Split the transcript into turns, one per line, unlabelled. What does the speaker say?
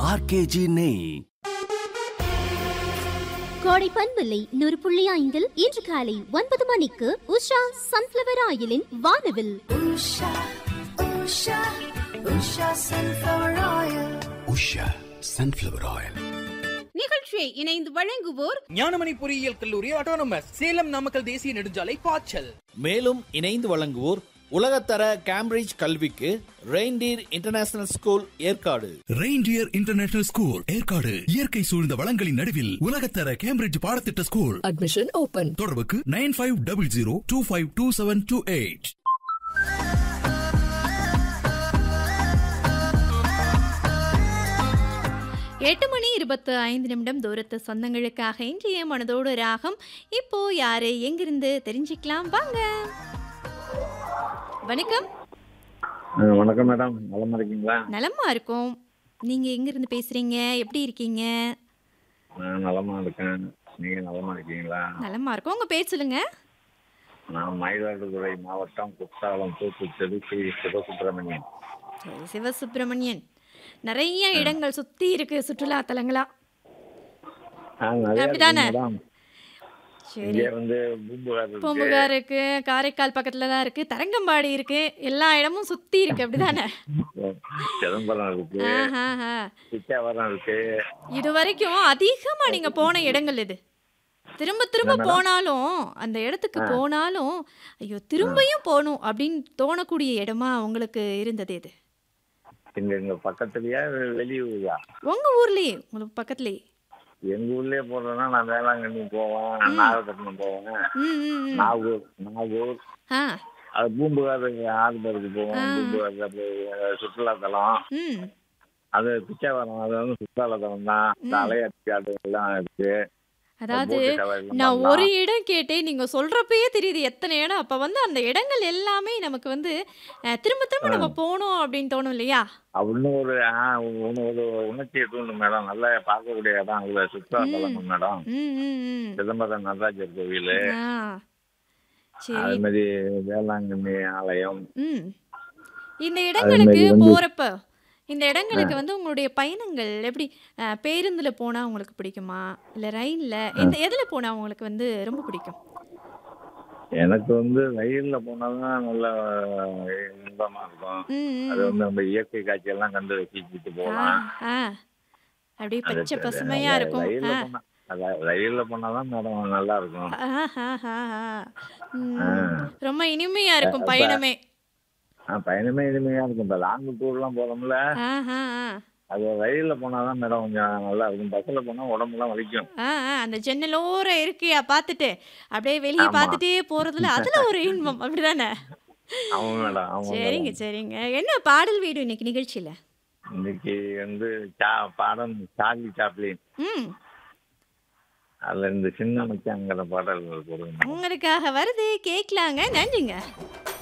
RKG நெய்
கோடை பண்பில்லை நூறு புள்ளி ஐந்தில் இன்று காலை ஒன்பது மணிக்கு உஷா சன்ஃபிளவர் ஆயிலின் வானவில்
Usha, Usha, Usha sunflower oil.
Usha sunflower oil
நிகழ்ச்சியை இணைந்து வழங்குவோர்
ஞானமணி பொறியியல் கல்லூரி ஆட்டோனமஸ் சேலம் நாமக்கல் தேசிய நெடுஞ்சாலை பாய்ச்சல்
மேலும் இணைந்து வழங்குவோர் உலகத்தர கேம்பிரிட்ஜ் கல்விக்கு Reindeer international school Yercaud
Reindeer international school Yercaud இயற்கை சூழ்ந்த வளங்களின் நடுவில் உலகத்தர கேம்பிரிட்ஜ் பாடத்திட்ட ஸ்கூல்
Admission open.
தொடர்புக்கு nine five double zero two five two seven two eight
எட்டு மணி இருபத்து ஐந்து நிமிடம் தூரத்து சொந்தங்களுக்காக இன்றைய மனதோடு ராகம் இப்போ யாரு எங்கிருந்து தெரிஞ்சுக்கலாம் வாங்க வணக்கம்
வணக்கம் மேடம் நலமா இருக்கீங்களா
நலமா இருக்கோம் நீங்க எங்கிருந்து பேசுறீங்க எப்படி இருக்கீங்க
நான் நலமா இருக்கேன் நீங்க நலமா இருக்கீங்களா
நலமா இருக்கோம் உங்க பேர் சொல்லுங்க
நான் மயிலாடுதுறை மாவட்டம் குற்றாலம் தூத்துக்குடி ஸ்ரீ சிவசுப்பிரமணியன்
சரி சிவசுப்பிரமணியன் நிறைய இடங்கள் சுத்தி இருக்கு சுற்றுலா தலங்களா
ஆ, நிறைய
அப்படிதானே?
இருக்கு மேடம்
சரி
இங்கே வந்து பூம்புகார் இருக்கு
பூம்புகார் இருக்கு காரைக்கால் பக்கத்துல தான் இருக்கு தரங்கம்பாடி இருக்கு எல்லா இடமும் சுத்தி இருக்கு அப்படிதானே
சிதம்பரம் இருக்கு
ஆஹாஹா.
பிச்சாவரம் இருக்கு
இது வரைக்கும் அதிகமா நீங்க போன இடங்கள் இது திரும்ப திரும்ப போனாலும் அந்த இடத்துக்கு போனாலும் ஐயோ திரும்பியும் போகணும் அப்படின்னு தோணக்கூடிய இடமா உங்களுக்கு இருந்தது இது
இங்க எங்க பக்கத்துலயா வெளியூர்யா
உங்க ஊர்லயே உங்களுக்கு பக்கத்துலயே
எங்க ஊர்லயே போறேன்னா நான் வேளாங்கண்ணி போவேன் நாகப்பட்டினம் போவேன்
ம், ம், ம்.
நாகூர் நாகூர்
ஆ
அது பூம்புகார் ஆல்பருக்கு போவோம் பூம்புகார் அப்படி சுற்றுலா தலம்
ம்
அது பிச்சாவரம் அது வந்து சுற்றுலா தலம் தான் இந்த அலையாட்சி எல்லாம் இருக்கு
அதாவது
போட்டு சவாரிலாம்
நான்
பண்ணலாம்.
ஒரு இடம் கேட்டேன் நீங்க சொல்றப்பயே தெரியுது எத்தனை இடம் அப்ப வந்து அந்த இடங்கள் எல்லாமே நமக்கு வந்து அஹ், திரும்ப திரும்ப நம்ம போகணும் அப்படின்னு தோணும் இல்லையா
அப்படின்னு ஒரு ஆ, ஒண்ணு ஒரு உணர்ச்சியை தூண்டும் மேடம் நல்லா பார்க்கக்கூடிய இடம் அங்க சுற்றுலா தலம் மேடம்
ம் ம் ம்
சிதம்பரம் நடராஜர் கோவில்
ஆ சரி
அது மாதிரி வேளாங்கண்ணி ஆலயம்
ம் இந்த இடங்களுக்கு
வந்து-
போறப்ப இந்த இடங்களுக்கு வந்து உங்களுடைய பயணங்கள் எப்படி அஹ், பேருந்துல போனா உங்களுக்கு பிடிக்குமா இல்ல ரயில்ல இந்த எதுல போனா உங்களுக்கு வந்து ரொம்ப பிடிக்கும்
எனக்கு வந்து ரயில்ல போனாதான் நல்ல இன்பமா இருக்கும்
ம்,
அது
ம்.
வந்து நம்ம இயற்கை காட்சி எல்லாம் கண்டு ரசிச்சுட்டு
ஆ,
போகலாம்
ஆ. அப்படியே
அது
பச்சை
சரி.
பசுமையா
அதான்
இருக்கும்
ரயில்ல
ஆ.
போனா அதான் ரயில்ல போனாதான் மேடம் நல்லா இருக்கும்
ஆஹாஹாஹா. ம்.
ஆ.
ரொம்ப இனிமையா இருக்கும்
அப்ப-
பயணமே
ஆ, பயணமே இனிமையா இருக்கும் இப்ப லாங் டூர்லாம் போறோம்ல
ஆஹா, ஆ.
அது ரயில்ல போனாதான் மேடம் கொஞ்சம் நல்லா இருக்கும் பஸ்ல போனா உடம்புலாம் வலிக்கும்
ஆ, ஆ, அந்த ஜன்னலோர இருக்கியா பார்த்துட்டு அப்படியே வெளியே
ஆமா.
பார்த்துட்டே போறதுல அதுல ஒரு இன்பம் அப்படிதானே
ஆமா மேடம் ஆமா
சரிங்க
மேடம்
சரிங்க என்ன பாடல் வீடு இன்னைக்கு நிகழ்ச்சியில
இன்னைக்கு வந்து சா பாடம் சார்லி சாப்ளின்
ம்
அதுல இந்த சின்ன மச்சாங்கிற பாடல் கொடுங்க
உங்களுக்காக வருது கேட்கலாங்க நன்றிங்க